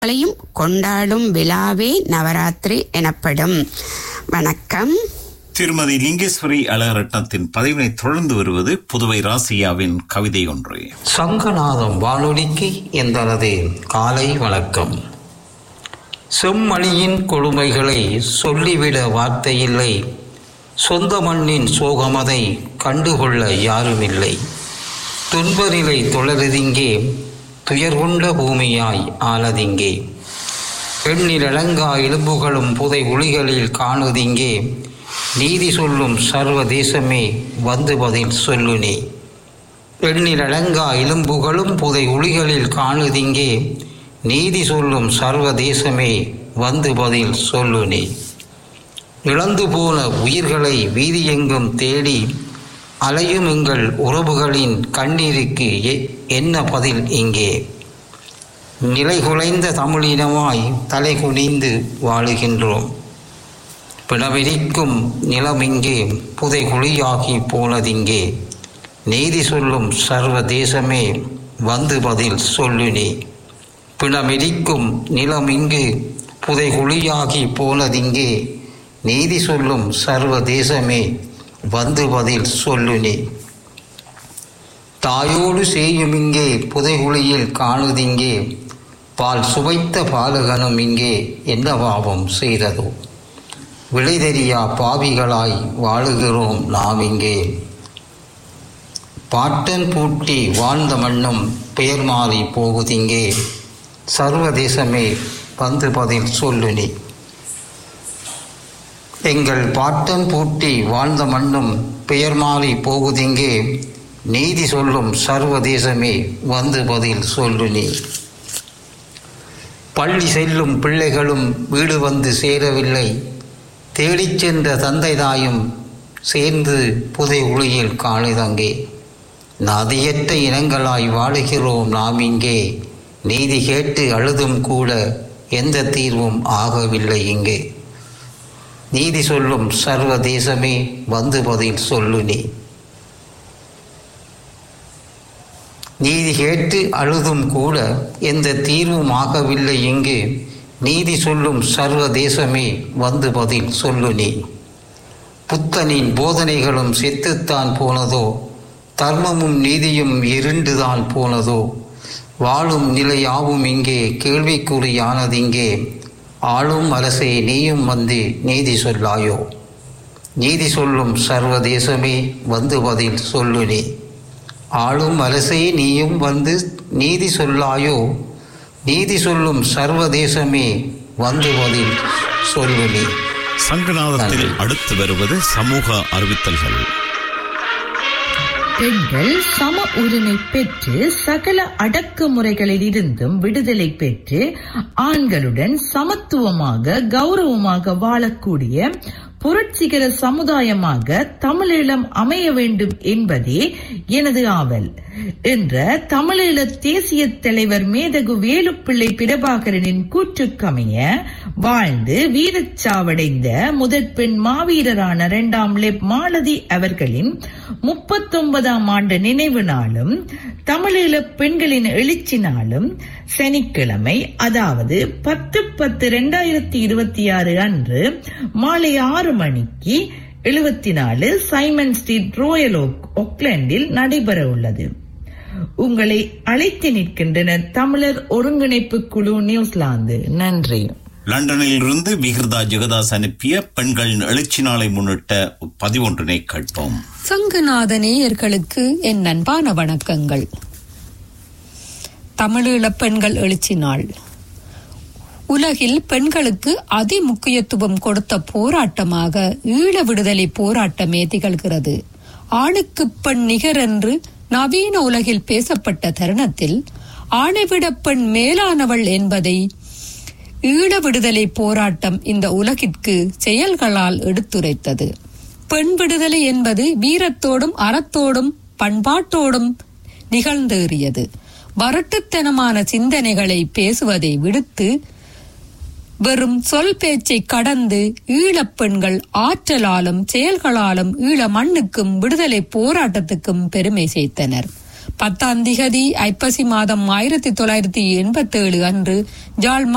களையும் கொண்டாடும் விழாவே நவராத்திரி எனப்படும் வணக்கம் திருமதி லிங்கேஸ்வரி அழகரட்னத்தின் பதிவினை தொடர்ந்து வருவது புதுவை ராசியாவின் கவிதை ஒன்று சங்கநாதம் வானொலிக்கு எந்தனது காலை வணக்கம் செம்மணியின் கொடுமைகளை சொல்லிவிட வார்த்தையில்லை சொந்த மண்ணின் சோகமதை கண்டுகொள்ள யாருமில்லை துன்பநிலை தொடருதிங்கே துயர் கொண்ட பூமியாய் ஆனதிங்கே பெண்ணிலங்கா எலும்புகளும் புதை ஒளிகளில் காணுதிங்கே நீதி சொல்லும் சர்வ தேசமே வந்து பதில் சொல்லு நீ பெண்ணிலங்கா எலும்புகளும் புதை ஒளிகளில் காணுதிங்கே நீதி சொல்லும் சர்வ தேசமே வந்து பதில் சொல்லு நீ இழந்து போன உயிர்களை வீதியெங்கும் தேடி அலையும் எங்கள் உறவுகளின் கண்ணீருக்கு எ- என்ன பதில் இங்கே நிலைகுலைந்த தமிழினமாய் தலை குனிந்து வாழுகின்றோம் பிணவெறிக்கும் நிலமிங்கே புதை குழியாகி போனதிங்கே நீதி சொல்லும் சர்வ தேசமே வந்து பதில் சொல்லு நீ பிணமெரிக்கும் நிலம் இங்கு புதை குழியாகி போனதிங்கே நீதி சொல்லும் சர்வ தேசமே வந்து பதில் சொல்லு நீ தாயோடு செய்யும் இங்கே புதைகுழியில் காணுதிங்கே பால் சுவைத்த பாலகனும் இங்கே என்ன பாவம் செய்ததோ விடை தெரியா பாவிகளாய் வாழுகிறோம் நாம் இங்கே பாட்டன் பூட்டி வாழ்ந்த மண்ணும் பெயர் மாறி போகுதிங்கே சர்வதேசமே வந்து பதில் சொல்லு நீ எங்கள் பாட்டன் பூட்டி வாழ்ந்த மண்ணும் பெயர் மாறி போகுதிங்கே நீதி சொல்லும் சர்வதேசமே வந்து பதில் சொல்லு நீ பள்ளி செல்லும் பிள்ளைகளும் வீடு வந்து சேரவில்லை தேடிச் சென்ற தந்தை தாயும் சேர்ந்து புதை ஒளியில் காணுதங்கே நதியற்ற இனங்களாய் வாழுகிறோம் நாம் இங்கே நீதி கேட்டு அழுதும் கூட எந்த தீர்வும் ஆகவில்லை இங்கே நீதி சொல்லும் சர்வ தேசமே வந்து பதில் சொல்லு நீ நீதி கேட்டு அழுதும் கூட எந்த தீர்வும் ஆகவில்லை இங்கு நீதி சொல்லும் சர்வ தேசமே வந்து பதில் சொல்லு நீ புத்தனின் போதனைகளும் செத்துத்தான் போனதோ தர்மமும் நீதியும் இருண்டுதான் போனதோ வாழும் நிலையாவும் இங்கே கேள்விக்குறியானதிங்கே ஆளும் அரசே நீயும் வந்து நீதி சொல்லாயோ நீதி சொல்லும் சர்வ தேசமே வந்து பதில் சொல்லு நீ ஆளும் அரசே நீயும் வந்து நீதி சொல்லாயோ நீதி சொல்லும் சர்வ தேசமே வந்து பதில் சொல்லு நீ சங்கநாதத்தில் நன்றி. அடுத்து வருவது சமூக அறிவித்தல்கள் பெண்கள் சம உரிமை பெற்று சகல அடக்குமுறைகளில் இருந்தும் விடுதலை பெற்று ஆண்களுடன் சமத்துவமாக கௌரவமாக வாழக்கூடிய புரட்சிகர சமுதாயமாக தமிழீழம் அமைய வேண்டும் என்பதே எனது ஆவல் என்ற தமிழீழ தேசிய தலைவர் மேதகு வேலுப்பிள்ளை பிரபாகரனின் கூற்றுக்கமைய வாழ்ந்து வீரச்சாவடைந்த முதற் பெண் மாவீரரான இரண்டாம் லெப் மாலதி அவர்களின் முப்பத்தொன்பதாம் ஆண்டு நினைவு நாளும் தமிழீழ பெண்களின் எழுச்சி நாளும் சனிக்கிழமை அதாவது பத்து பத்து இரண்டாயிரத்தி இருபத்தி ஆறு அன்று மாலை ஆறு மணிக்கு எழுபத்தி நாலு சைமன் ஸ்ட்ரீட் ரோயல் ஓக் ஒக்லாண்டில் நடைபெற உள்ளது உங்களை அழைத்து நிற்கின்றனர் தமிழர் ஒருங்கிணைப்பு குழு நியூசிலாந்து நன்றி லண்டனில் இருந்து விகிர்தா ஜெகதாஸ் அனுப்பிய பெண்களின் எழுச்சி நாளை முன்னிட்ட பதிவொன்றினை கேட்போம் சங்கநாத நேயர்களுக்கு என் அன்பான வணக்கங்கள் தமிழீழ பெண்கள் எழுச்சி நாள் உலகில் பெண்களுக்கு அதி முக்கியத்துவம் கொடுத்த போராட்டமாக ஈழ விடுதலை போராட்டமே திகழ்கிறது ஆணுக்கு பெண் நிகர் என்று நவீன உலகில் பேசப்பட்ட தருணத்தில் ஆணைவிட பெண் மேலானவள் என்பதை ஈழ விடுதலை போராட்டம் இந்த உலகிற்கு செயல்களால் எடுத்துரைத்தது பெண் விடுதலை என்பது வீரத்தோடும் அறத்தோடும் பண்பாட்டோடும் நிகழ்ந்தேறியது வரட்டுத்தனமான சிந்தனைகளை பேசுவதை விடுத்து வெறும் சொல் பேச்சை கடந்து ஈழப் பெண்கள் ஆற்றலாலும் செயல்களாலும் ஈழ மண்ணுக்கும் விடுதலை போராட்டத்துக்கும் பெருமை சேர்த்தனர் பத்தாம் திகதி ஐப்பசி மாதம் ஆயிரத்தி தொள்ளாயிரத்தி எண்பத்தேழு அன்று ஜாழ்